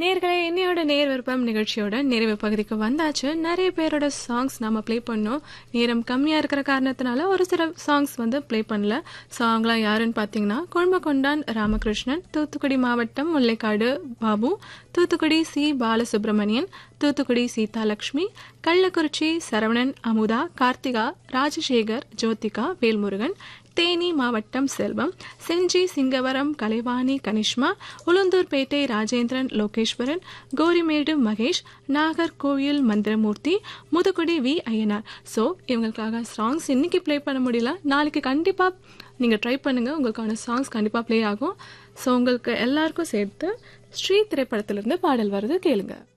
நேர்களே என்னையோட நேர் விருப்பம் நிகழ்ச்சியோட நிறைவு பகுதிக்கு வந்தாச்சு நிறைய பேரோட சாங்ஸ் நம்ம ப்ளே பண்ணோம் நேரம் கம்மியாக இருக்கிற காரணத்தினால ஒரு சில சாங்ஸ் வந்து ப்ளே பண்ணல ஸோ அவங்களாம் யாருன்னு பார்த்தீங்கன்னா கொழும்பகொண்டான் ராமகிருஷ்ணன் தூத்துக்குடி மாவட்டம் முல்லைக்காடு பாபு தூத்துக்குடி சி பாலசுப்ரமணியன் தூத்துக்குடி சீதாலட்சுமி கள்ளக்குறிச்சி சரவணன் அமுதா கார்த்திகா ராஜசேகர் ஜோதிகா வேல்முருகன் தேனி மாவட்டம் செல்வம் செஞ்சி சிங்கவரம் கலைவாணி கனிஷ்மா உளுந்தூர்பேட்டை ராஜேந்திரன் லோகேஸ்வரன் கோரிமேடு மகேஷ் நாகர்கோவில் மந்திரமூர்த்தி முதுகுடி வி ஐயனார் ஸோ இவங்களுக்காக சாங்ஸ் இன்னைக்கு ப்ளே பண்ண முடியல நாளைக்கு கண்டிப்பாக நீங்கள் ட்ரை பண்ணுங்கள் உங்களுக்கான சாங்ஸ் கண்டிப்பாக ப்ளே ஆகும் ஸோ உங்களுக்கு எல்லாருக்கும் சேர்த்து ஸ்ரீ திரைப்படத்திலிருந்து பாடல் வருது கேளுங்க